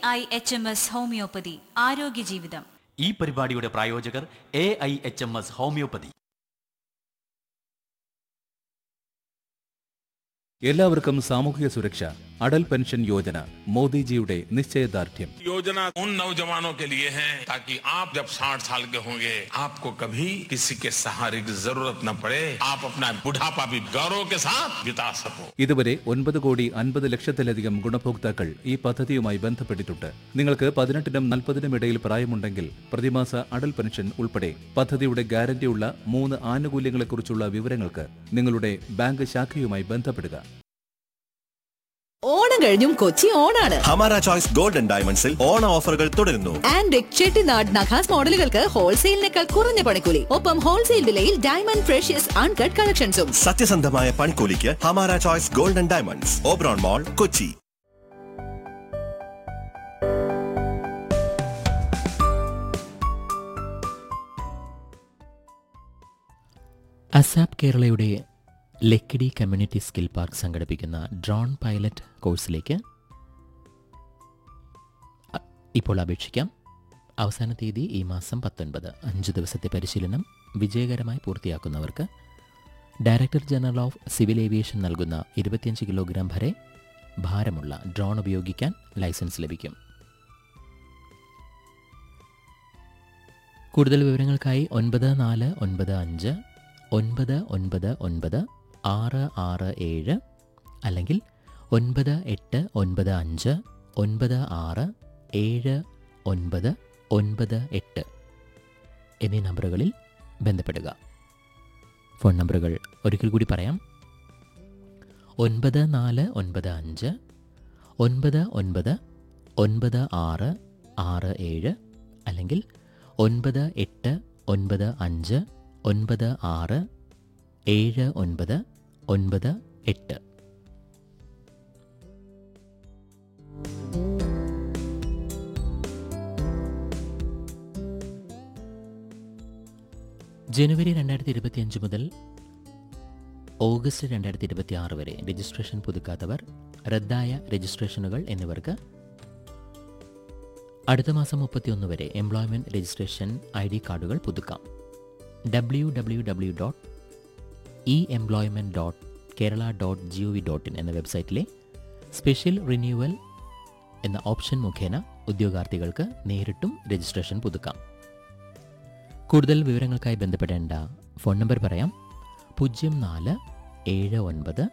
I H M S homeopathy ആരോഗ്യ ജീവിതം ഈ പരിപാടിയുടെ പ്രായോജകർ A I H M S homeopathy എല്ലാവർക്കും സാമൂഹിക സുരക്ഷ അടൽ പെൻഷൻ യോജന മോദിജിയുടെ നിശ്ചയദാർഢ്യം योजना उन नौजवानों के लिए है ताकि आप जब 60 साल के होंगे आपको कभी किसी के सहारे की जरूरत न पड़े आप अपना बुढ़ापा भी गौरव के साथ बिता सको ഇതുവരെ ഒൻപത് കോടി അൻപത് ലക്ഷത്തിലധികം ഗുണഭോക്താക്കൾ ഈ പദ്ധതിയുമായി ബന്ധപ്പെട്ടിട്ടുണ്ട് നിങ്ങൾക്ക് പതിനെട്ടിനും നാൽപ്പതിനും ഇടയിൽ പ്രായമുണ്ടെങ്കിൽ പ്രതിമാസ അടൽ പെൻഷൻ ഉൾപ്പെടെ പദ്ധതിയുടെ ഗ്യാരണ്ടിയുള്ള മൂന്ന് ആനുകൂല്യങ്ങളെക്കുറിച്ചുള്ള വിവരങ്ങൾക്ക് നിങ്ങളുടെ ബാങ്ക് ശാഖയുമായി ബന്ധപ്പെടുക ഓണം കഴിഞ്ഞും കൊച്ചി ഓണാണ് ഹമാര ചോയ്സ് ഗോൾഡൻ ഡയമണ്ട്സിൽ ഓണ ഓഫറുകൾ തുടരുന്നു ആൻഡ് ചെട്ടിനാട് നഖാസ് മോഡലുകൾക്ക് ഹോൾസെയിലിനേക്കാൾ കുറഞ്ഞ പണിക്കൂലി ഒപ്പം ഹോൾസെയിൽ വിലയിൽ ഡയമണ്ട് ഫ്രഷ്യസ് അൺകട്ട് കളക്ഷൻസും സത്യസന്ധമായ പണിക്കൂലിക്ക് Hamara choice golden diamonds Oberon mall Kochi ASAP കേരളയുടെ ലക്കിടി കമ്മ്യൂണിറ്റി സ്കിൽ പാർക്ക് സംഘടിപ്പിക്കുന്ന ഡ്രോൺ പൈലറ്റ് കോഴ്സിലേക്ക് അ- ഇപ്പോൾ അപേക്ഷിക്കാം അവസാന തീയതി ഈ മാസം പത്തൊൻപത് അഞ്ച് ദിവസത്തെ പരിശീലനം വിജയകരമായി പൂർത്തിയാക്കുന്നവർക്ക് director general of civil aviation നൽകുന്ന ഇരുപത്തിയഞ്ച് കിലോഗ്രാം വരെ ഭാരമുള്ള ഡ്രോൺ ഉപയോഗിക്കാൻ ലൈസൻസ് ലഭിക്കും കൂടുതൽ വിവരങ്ങൾക്കായി ഒൻപത് നാല് ഒൻപത് അഞ്ച് ഒൻപത് ഒൻപത് ഒൻപത് ആറ് ആറ് ഏഴ് അല്ലെങ്കിൽ ഒൻപത് എട്ട് ഒൻപത് അഞ്ച് ഒൻപത് ആറ് ഏഴ് ഒൻപത് ഒൻപത് എട്ട് എന്നീ നമ്പറുകളിൽ ബന്ധപ്പെടുക ഫോൺ നമ്പറുകൾ ഒരിക്കൽ കൂടി പറയാം ഒൻപത് നാല് ഒൻപത് അഞ്ച് ഒൻപത് ഒൻപത് ഒൻപത് ആറ് ആറ് ഏഴ് അല്ലെങ്കിൽ ഒൻപത് എട്ട് ഒൻപത് അഞ്ച് ഒൻപത് ആറ് ഏഴ് ഒൻപത് ഒൻപത് എട്ട് ജനുവരി രണ്ടായിരത്തി ഇരുപത്തിയഞ്ച് മുതൽ ഓഗസ്റ്റ് രണ്ടായിരത്തി ഇരുപത്തി ആറ് വരെ രജിസ്ട്രേഷൻ പുതുക്കാത്തവർ റദ്ദായ രജിസ്ട്രേഷനുകൾ എന്നിവർക്ക് അടുത്ത മാസം മുപ്പത്തിയൊന്ന് വരെ എംപ്ലോയ്മെൻറ്റ് രജിസ്ട്രേഷൻ ഐ ഡി കാർഡുകൾ പുതുക്കാം W W W dot e employment dot Kerala dot G O V dot in എന്ന വെബ്സൈറ്റിലെ സ്പെഷ്യൽ റിന്യൂവൽ എന്ന ഓപ്ഷൻ മുഖേന ഉദ്യോഗാർത്ഥികൾക്ക് നേരിട്ടും രജിസ്ട്രേഷൻ പുതുക്കാം കൂടുതൽ വിവരങ്ങൾക്കായി ബന്ധപ്പെടേണ്ട ഫോൺ നമ്പർ പറയാം പൂജ്യം നാല് ഏഴ് ഒൻപത്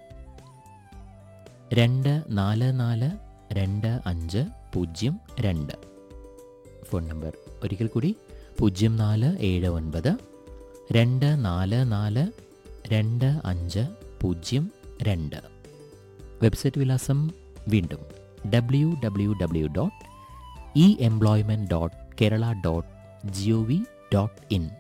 രണ്ട് നാല് നാല് രണ്ട് അഞ്ച് പൂജ്യം രണ്ട് ഫോൺ നമ്പർ ഒരിക്കൽ കൂടി പൂജ്യം നാല് ഏഴ് ഒൻപത് രണ്ട് നാല് നാല് രണ്ട് അഞ്ച് പൂജ്യം രണ്ട് വെബ്സൈറ്റ് വിലാസം വീണ്ടും W W W dot e employment dot Kerala dot G O V dot in